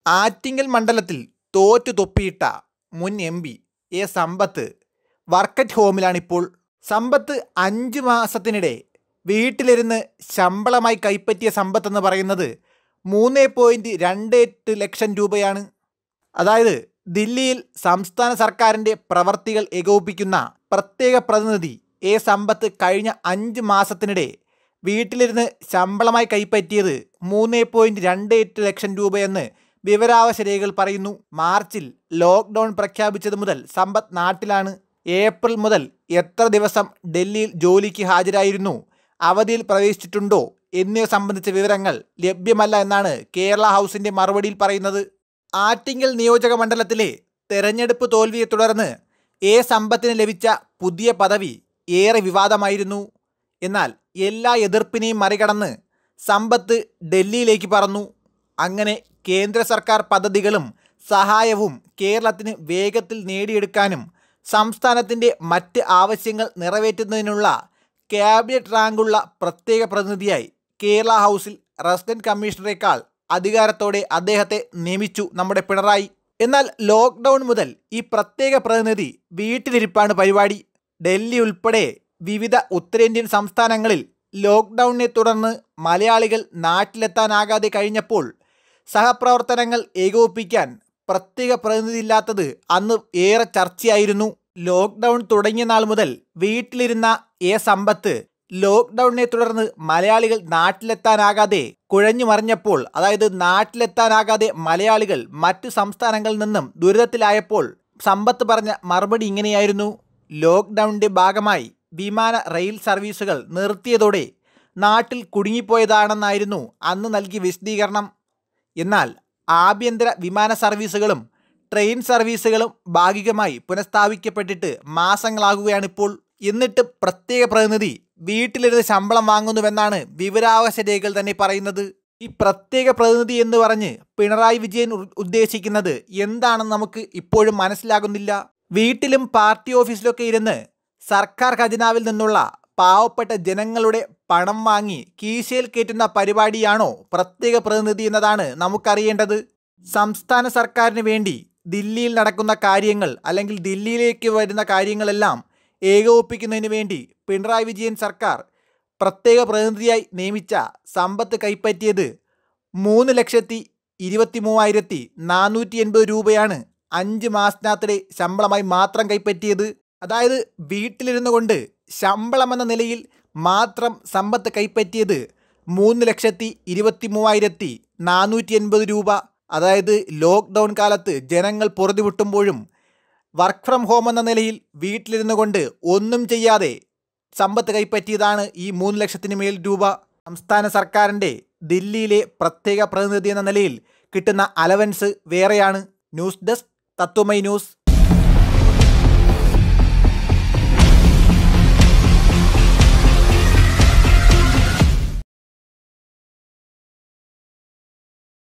ആറ്റിങ്ങൽ മണ്ഡലത്തിൽ തോറ്റു തൊപ്പിയിട്ട മുൻ എം പി എ സമ്പത്ത് വർക്കറ്റ് ഹോമിലാണിപ്പോൾ സമ്പത്ത് അഞ്ച് മാസത്തിനിടെ വീട്ടിലിരുന്ന് ശമ്പളമായി കൈപ്പറ്റിയ സമ്പത്തെന്ന് പറയുന്നത് മൂന്ന് പോയിൻറ്റ് രണ്ട് എട്ട് ലക്ഷം രൂപയാണ് അതായത് ദില്ലിയിൽ സംസ്ഥാന സർക്കാരിൻ്റെ പ്രവർത്തികൾ ഏകോപിപ്പിക്കുന്ന പ്രത്യേക പ്രതിനിധി എ സമ്പത്ത് കഴിഞ്ഞ അഞ്ച് മാസത്തിനിടെ വീട്ടിലിരുന്ന് ശമ്പളമായി കൈപ്പറ്റിയത് മൂന്ന് പോയിൻറ്റ് രണ്ട് എട്ട് ലക്ഷം രൂപയെന്ന് വിവരാവകാശ രേഖകൾ പറയുന്നു മാർച്ചിൽ ലോക്ക്ഡൗൺ പ്രഖ്യാപിച്ചത് മുതൽ സമ്പത്ത് നാട്ടിലാണ് ഏപ്രിൽ മുതൽ എത്ര ദിവസം ഡൽഹിയിൽ ജോലിക്ക് ഹാജരായിരുന്നു അവധിയിൽ പ്രവേശിച്ചിട്ടുണ്ടോ എന്നിവ സംബന്ധിച്ച വിവരങ്ങൾ ലഭ്യമല്ല എന്നാണ് കേരള ഹൗസിൻ്റെ മറുപടിയിൽ പറയുന്നത് ആറ്റിങ്ങൽ നിയോജക മണ്ഡലത്തിലെ തെരഞ്ഞെടുപ്പ് തോൽവിയെ തുടർന്ന് എ സമ്പത്തിന് ലഭിച്ച പുതിയ പദവി ഏറെ വിവാദമായിരുന്നു എന്നാൽ എല്ലാ എതിർപ്പിനെയും മറികടന്ന് സമ്പത്ത് ഡൽഹിയിലേക്ക് പറന്നു അങ്ങനെ കേന്ദ്ര സർക്കാർ പദ്ധതികളും സഹായവും കേരളത്തിന് വേഗത്തിൽ നേടിയെടുക്കാനും സംസ്ഥാനത്തിൻ്റെ മറ്റ് ആവശ്യങ്ങൾ നിറവേറ്റുന്നതിനുള്ള ക്യാബിനറ്റ് റാങ്കുള്ള പ്രത്യേക പ്രതിനിധിയായി കേരള ഹൗസിൽ റെസിഡന്റ് കമ്മീഷണറേക്കാൾ അധികാരത്തോടെ അദ്ദേഹത്തെ നിയമിച്ചു നമ്മുടെ പിണറായി എന്നാൽ ലോക്ക്ഡൗൺ മുതൽ ഈ പ്രത്യേക പ്രതിനിധി വീട്ടിലിരിപ്പാണ് പരിപാടി ഡൽഹി ഉൾപ്പെടെ വിവിധ ഉത്തരേന്ത്യൻ സംസ്ഥാനങ്ങളിൽ ലോക്ക്ഡൗണിനെ തുടർന്ന് മലയാളികൾ നാട്ടിലെത്താനാകാതെ കഴിഞ്ഞപ്പോൾ സഹപ്രവർത്തനങ്ങൾ ഏകോപിപ്പിക്കാൻ പ്രത്യേക പ്രതിനിധിയില്ലാത്തത് അന്ന് ഏറെ ചർച്ചയായിരുന്നു ലോക്ക്ഡൗൺ തുടങ്ങിയ നാൾ മുതൽ വീട്ടിലിരുന്ന എ സമ്പത്ത് ലോക്ക്ഡൗണിനെ തുടർന്ന് മലയാളികൾ നാട്ടിലെത്താനാകാതെ കുഴഞ്ഞു മറിഞ്ഞപ്പോൾ അതായത് നാട്ടിലെത്താനാകാതെ മലയാളികൾ മറ്റു സംസ്ഥാനങ്ങളിൽ നിന്നും ദുരിതത്തിലായപ്പോൾ സമ്പത്ത് പറഞ്ഞ മറുപടി ഇങ്ങനെയായിരുന്നു ലോക്ക്ഡൗണിൻ്റെ ഭാഗമായി വിമാന റെയിൽ സർവീസുകൾ നിർത്തിയതോടെ നാട്ടിൽ കുടുങ്ങിപ്പോയതാണെന്നായിരുന്നു അന്ന് നൽകിയ വിശദീകരണം എന്നാൽ ആഭ്യന്തര വിമാന സർവീസുകളും ട്രെയിൻ സർവീസുകളും ഭാഗികമായി പുനഃസ്ഥാപിക്കപ്പെട്ടിട്ട് മാസങ്ങളാകുകയാണിപ്പോൾ എന്നിട്ട് പ്രത്യേക പ്രതിനിധി വീട്ടിലിരുന്ന് ശമ്പളം വാങ്ങുന്നുവെന്നാണ് വിവരാവകാശ രേഖകൾ തന്നെ പറയുന്നത് ഈ പ്രത്യേക പ്രതിനിധി എന്ന് പറഞ്ഞ് പിണറായി വിജയൻ ഉ- ഉദ്ദേശിക്കുന്നത് എന്താണെന്ന് നമുക്ക് ഇപ്പോഴും മനസ്സിലാകുന്നില്ല വീട്ടിലും പാർട്ടി ഓഫീസിലൊക്കെ ഇരുന്ന് സർക്കാർ ഖജനാവിൽ നിന്നുള്ള പാവപ്പെട്ട ജനങ്ങളുടെ പണം വാങ്ങി കീശയിൽ കയറ്റുന്ന പരിപാടിയാണോ പ്രത്യേക പ്രതിനിധി എന്നതാണ് നമുക്കറിയേണ്ടത് സംസ്ഥാന സർക്കാരിന് വേണ്ടി ദില്ലിയിൽ നടക്കുന്ന കാര്യങ്ങൾ അല്ലെങ്കിൽ ദില്ലിയിലേക്ക് വരുന്ന കാര്യങ്ങളെല്ലാം ഏകോപിപ്പിക്കുന്നതിന് വേണ്ടി പിണറായി വിജയൻ സർക്കാർ പ്രത്യേക പ്രതിനിധിയായി നിയമിച്ച സമ്പത്ത് കൈപ്പറ്റിയത് മൂന്ന് ലക്ഷത്തി ഇരുപത്തി മൂവായിരത്തി നാനൂറ്റി എൺപത് രൂപയാണ് അഞ്ച് മാസത്തിനകത്തിടെ ശമ്പളമായി മാത്രം കൈപ്പറ്റിയത് അതായത് വീട്ടിലിരുന്നു കൊണ്ട് ശമ്പളം എന്ന നിലയിൽ മാത്രം സമ്പത്ത് കൈപ്പറ്റിയത് മൂന്ന് ലക്ഷത്തി ഇരുപത്തി മൂവായിരത്തി നാനൂറ്റി എൺപത് രൂപ അതായത് ലോക്ക്ഡൗൺ കാലത്ത് ജനങ്ങൾ പൊറുതിമുട്ടുമ്പോഴും വർക്ക് ഫ്രം ഹോം എന്ന നിലയിൽ വീട്ടിലിരുന്നു കൊണ്ട് ഒന്നും ചെയ്യാതെ സമ്പത്ത് കൈപ്പറ്റിയതാണ് ഈ മൂന്ന് ലക്ഷത്തിന് മേൽ രൂപ സംസ്ഥാന സർക്കാരിൻ്റെ ദില്ലിയിലെ പ്രത്യേക പ്രതിനിധി എന്ന നിലയിൽ കിട്ടുന്ന അലവൻസ് വേറെയാണ് ന്യൂസ് ഡെസ്ക് തത്വമൈ ന്യൂസ്